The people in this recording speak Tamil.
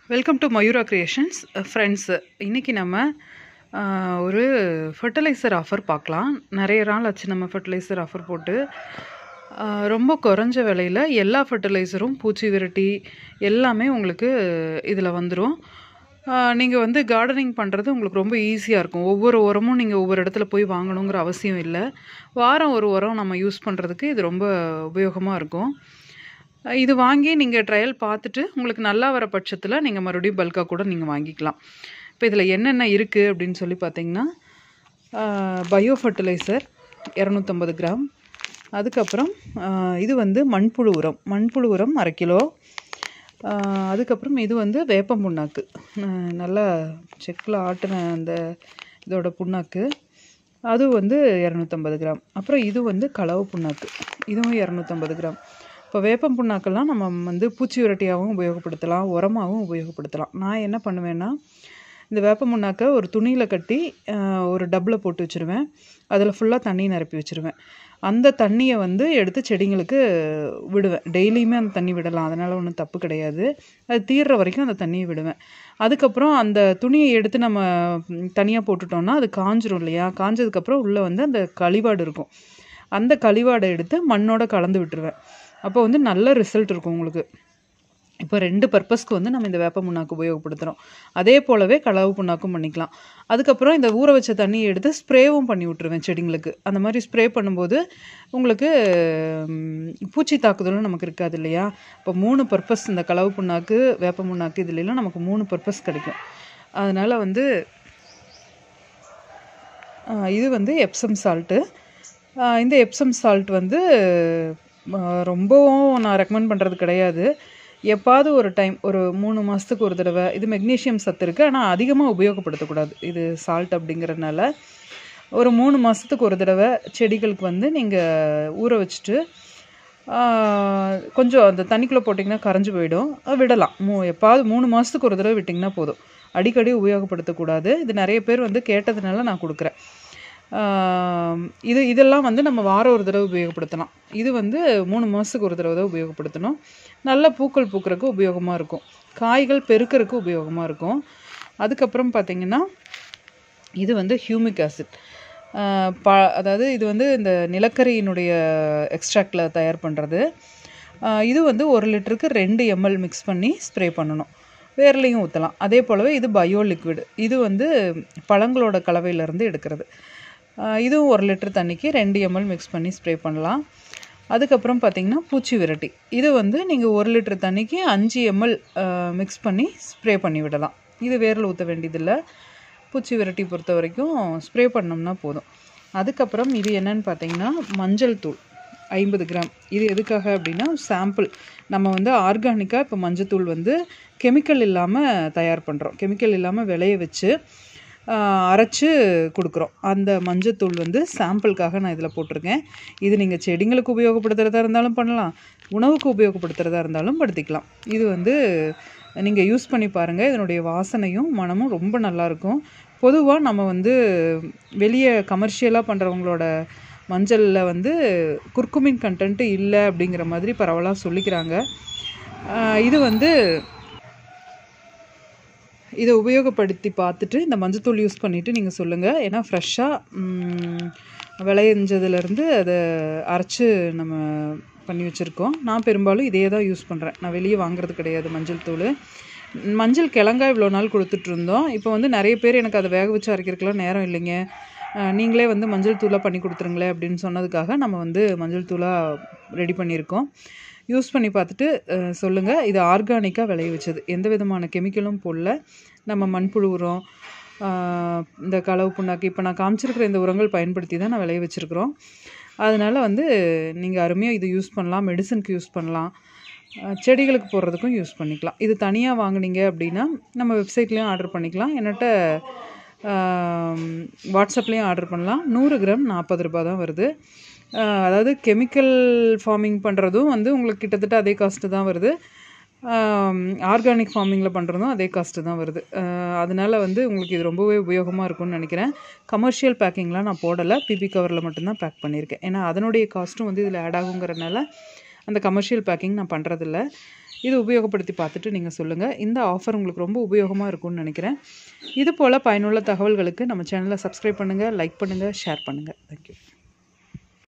welcome to Mayura creations friends இன்றைக்கி நம்ம அஹ், ஒரு ஃபர்டிலைசர் ஆஃபர் பார்க்கலாம் நிறைய நாள் ஆச்சு நம்ம ஃபர்டிலைசர் ஆஃபர் போட்டு அஹ், ரொம்ப குறைஞ்ச விலையில் எல்லா ஃபர்டிலைசரும் பூச்சி விரட்டி எல்லாமே உங்களுக்கு இதில் வந்துடும் நீங்கள் வந்து கார்டனிங் பண்ணுறது உங்களுக்கு ரொம்ப ஈஸியாக இருக்கும் ஒவ்வொரு உரமும் நீங்கள் ஒவ்வொரு இடத்துல போய் வாங்கணுங்கிற அவசியம் இல்லை வாரம் ஒரு உரம் நம்ம யூஸ் பண்ணுறதுக்கு இது ரொம்ப உபயோகமாக இருக்கும் அஹ் இது வாங்கி நீங்கள் ட்ரையல் பார்த்துட்டு உங்களுக்கு நல்லா வர பட்சத்தில் நீங்கள் மறுபடியும் பல்காக கூட நீங்கள் வாங்கிக்கலாம் இப்போ இதில் என்னென்ன இருக்குது அப்படின்னு சொல்லி பார்த்தீங்கன்னா பயோ ஃபர்டிலைசர் இரநூத்தம்பது கிராம் அதுக்கப்புறம் அஹ், இது வந்து மண்புழு உரம் மண்புழு உரம் அரை கிலோ அஹ், அதுக்கப்புறம் இது வந்து வேப்பம் புண்ணாக்கு அஹ், நல்லா செக்கில் ஆட்டின அந்த இதோட புண்ணாக்கு அது வந்து இரநூத்தம்பது கிராம் அப்புறம் இது வந்து களவு புண்ணாக்கு இதுவும் இரநூத்தம்பது கிராம் இப்போ வேப்பம் புண்ணாக்கெல்லாம் நம்ம வந்து பூச்சி விரட்டியாகவும் உபயோகப்படுத்தலாம் உரமாகவும் உபயோகப்படுத்தலாம் நான் என்ன பண்ணுவேன்னா இந்த வேப்ப புண்ணாக்கை ஒரு துணியில் கட்டி ஆஹ், ஒரு டப்பில் போட்டு வச்சுருவேன் அதில் ஃபுல்லாக தண்ணி நிரப்பி வச்சுருவேன் அந்த தண்ணியை வந்து எடுத்து செடிங்களுக்கு விடுவேன் டெய்லியுமே அந்த தண்ணி விடலாம் அதனால் ஒன்றும் தப்பு கிடையாது அது தீர்ற வரைக்கும் அந்த தண்ணியை விடுவேன் அதுக்கப்புறம் அந்த துணியை எடுத்து நம்ம தனியாக போட்டுட்டோம்னா அது காஞ்சிரும் இல்லையா காஞ்சதுக்கப்புறம் உள்ளே வந்து அந்த கழிவாடு இருக்கும் அந்த கழிவாடை எடுத்து மண்ணோட கலந்து விட்டுருவேன் அப்போ வந்து நல்ல ரிசல்ட் இருக்கும் உங்களுக்கு இப்போ ரெண்டு பர்பஸ்க்கு வந்து நம்ம இந்த வேப்ப புண்ணாக்கு உபயோகப்படுத்துகிறோம் அதே போலவே களவு புண்ணாக்கும் பண்ணிக்கலாம் அதுக்கப்புறம் இந்த ஊற வச்ச தண்ணியை எடுத்து ஸ்ப்ரேவும் பண்ணி விட்ருவேன் செடிங்களுக்கு அந்த மாதிரி ஸ்ப்ரே பண்ணும்போது உங்களுக்கு ம், பூச்சி தாக்குதலும் நமக்கு இருக்காது இல்லையா இப்போ மூணு பர்பஸ் இந்த களவு புண்ணாக்கு வேப்ப புண்ணாக்கு இதுலலாம் நமக்கு மூணு பர்பஸ் கிடைக்கும் அதனால் வந்து ஆஹ் இது வந்து எப்சம் சால்ட்டு இந்த எப்சம் சால்ட் வந்து ஆஹ் ரொம்பவும் நான் ரெக்கமெண்ட் பண்ணுறது கிடையாது எப்பாவது ஒரு டைம் ஒரு மூணு மாதத்துக்கு ஒரு தடவை இது மெக்னீஷியம் சத்து இருக்குது ஆனால் அதிகமாக உபயோகப்படுத்தக்கூடாது இது சால்ட் அப்படிங்கிறதுனால ஒரு மூணு மாதத்துக்கு ஒரு தடவை செடிகளுக்கு வந்து நீங்கள் ஊற வச்சுட்டு ஆஹ் கொஞ்சம் அந்த தண்ணிக்குள்ளே போட்டிங்கன்னா கரைஞ்சு போயிடும் அது விடலாம் மூ எப்பாவது மூணு மாதத்துக்கு ஒரு தடவை விட்டிங்கன்னா போதும் அடிக்கடி உபயோகப்படுத்தக்கூடாது இது நிறைய பேர் வந்து கேட்டதுனால நான் கொடுக்குறேன் ஆஹ் இது இதெல்லாம் வந்து நம்ம வாரம் ஒரு தடவை உபயோகப்படுத்தலாம் இது வந்து மூணு மாதத்துக்கு ஒரு தடவை தான் உபயோகப்படுத்தணும் நல்ல பூக்கள் பூக்கிறதுக்கு உபயோகமாக இருக்கும் காய்கள் பெருக்கிறதுக்கு உபயோகமாக இருக்கும் அதுக்கப்புறம் பார்த்திங்கன்னா இது வந்து ஹியூமிக் ஆசிட் ப அதாவது இது வந்து இந்த நிலக்கரியினுடைய எக்ஸ்ட்ராக்டில் தயார் பண்ணுறது இது வந்து ஒரு லிட்டருக்கு ரெண்டு எம்எல் மிக்ஸ் பண்ணி ஸ்ப்ரே பண்ணணும் வேர்லையும் ஊற்றலாம் அதே போலவே இது பயோ லிக்விட் இது வந்து பழங்களோட கலவையிலேருந்து எடுக்கிறது ஆஹ் இதுவும் ஒரு லிட்டர் தண்ணிக்கு ரெண்டு எம்எல் மிக்ஸ் பண்ணி ஸ்ப்ரே பண்ணலாம் அதுக்கப்புறம் பார்த்தீங்கன்னா பூச்சி விரட்டி இது வந்து நீங்கள் ஒரு லிட்டர் தண்ணிக்கு அஞ்சு எம்எல் மிக்ஸ் பண்ணி ஸ்ப்ரே பண்ணி விடலாம் இது வேரில் ஊற்ற வேண்டியதில்லை பூச்சி விரட்டி பொறுத்த வரைக்கும் ஸ்ப்ரே பண்ணோம்னா போதும் அதுக்கப்புறம் இது என்னன்னு பார்த்தீங்கன்னா மஞ்சள் தூள் ஐம்பது கிராம் இது எதுக்காக அப்படின்னா சாம்பிள் நம்ம வந்து ஆர்கானிக்காக இப்போ மஞ்சத்தூள் வந்து கெமிக்கல் இல்லாமல் தயார் பண்ணுறோம் கெமிக்கல் இல்லாமல் விளைய வச்சு ஆஹ், அரைச்சு கொடுக்குறோம் அந்த மஞ்சத்தூள் வந்து சாம்பிளுக்காக நான் இதில் போட்டிருக்கேன் இது நீங்கள் செடிங்களுக்கு உபயோகப்படுத்துகிறதா இருந்தாலும் பண்ணலாம் உணவுக்கு உபயோகப்படுத்துகிறதா இருந்தாலும் படுத்திக்கலாம் இது வந்து நீங்கள் யூஸ் பண்ணி பாருங்கள் இதனுடைய வாசனையும் மனமும் ரொம்ப நல்லாயிருக்கும் பொதுவாக நம்ம வந்து வெளியே கமர்ஷியலாக பண்ணுறவங்களோட மஞ்சளில் வந்து குர்குமின் கண்டென்ட்டு இல்லை அப்படிங்கிற மாதிரி பரவலாக சொல்லிக்கிறாங்க ஆஹ் இது வந்து இதை உபயோகப்படுத்தி பார்த்துட்டு இந்த மஞ்சத்தூள் யூஸ் பண்ணிவிட்டு நீங்கள் சொல்லுங்கள் ஏன்னா ஃப்ரெஷ்ஷாக விளையஞ்சதுலேருந்து அதை அரைச்சு நம்ம பண்ணி வச்சுருக்கோம் நான் பெரும்பாலும் இதே தான் யூஸ் பண்ணுறேன் நான் வெளியே வாங்குறது கிடையாது மஞ்சள் தூள் மஞ்சள் கிழங்கா இவ்வளோ நாள் கொடுத்துட்டு இருந்தோம் இப்போ வந்து நிறைய பேர் எனக்கு அதை வேக வச்சு அரைக்கிறதுக்கெலாம் நேரம் இல்லைங்க அஹ் நீங்களே வந்து மஞ்சள் தூளாக பண்ணி கொடுத்துருங்களேன் அப்படின்னு சொன்னதுக்காக நம்ம வந்து மஞ்சள் தூளாக ரெடி பண்ணியிருக்கோம் யூஸ் பண்ணி பார்த்துட்டு அஹ், சொல்லுங்கள் இது ஆர்கானிக்காக விளைய வச்சது எந்த விதமான கெமிக்கலும் போடல நம்ம மண்புழு உரம் ஆஹ், இந்த களவு புண்ணாக்கு இப்போ நான் காமிச்சிருக்கிற இந்த உரங்கள் பயன்படுத்தி தான் நான் விளைய வச்சுருக்குறோம் அதனால் வந்து நீங்கள் அருமையாக இது யூஸ் பண்ணலாம் மெடிசனுக்கு யூஸ் பண்ணலாம் அஹ், செடிகளுக்கு போடுறதுக்கும் யூஸ் பண்ணிக்கலாம் இது தனியாக வாங்குனீங்க அப்படின்னா நம்ம வெப்சைட்லேயும் ஆர்டர் பண்ணிக்கலாம் என்னட்ட வாட்ஸ்அப்லேயும் ஆர்டர் பண்ணலாம் நூறு கிராம் நாற்பது ரூபாய் தான் வருது ஆஹ் அதாவது கெமிக்கல் ஃபார்மிங் பண்ணுறதும் வந்து உங்களுக்கு கிட்டத்தட்ட அதே காஸ்ட்டு தான் வருது ஆர்கானிக் ஃபார்மிங்கில் பண்ணுறதும் அதே காஸ்ட்டு தான் வருது ஆஹ் அதனால வந்து உங்களுக்கு இது ரொம்பவே உபயோகமாக இருக்கும்னு நினைக்கிறேன் கமர்ஷியல் பேக்கிங்லாம் நான் போடலை பிபி கவரில் மட்டும்தான் பேக் பண்ணியிருக்கேன் ஏன்னா அதனுடைய காஸ்ட்டும் வந்து இதில் ஆட் ஆகுங்கிறனால அந்த கமர்ஷியல் பேக்கிங் நான் பண்ணுறதில்ல இது உபயோகப்படுத்தி பார்த்துட்டு நீங்கள் சொல்லுங்கள் இந்த ஆஃபர் உங்களுக்கு ரொம்ப உபயோகமாக இருக்கும்னு நினைக்கிறேன் இது போல் பயனுள்ள தகவல்களுக்கு நம்ம சேனலை சப்ஸ்கிரைப் பண்ணுங்கள் லைக் பண்ணுங்கள் ஷேர் பண்ணுங்கள் தேங்க்யூ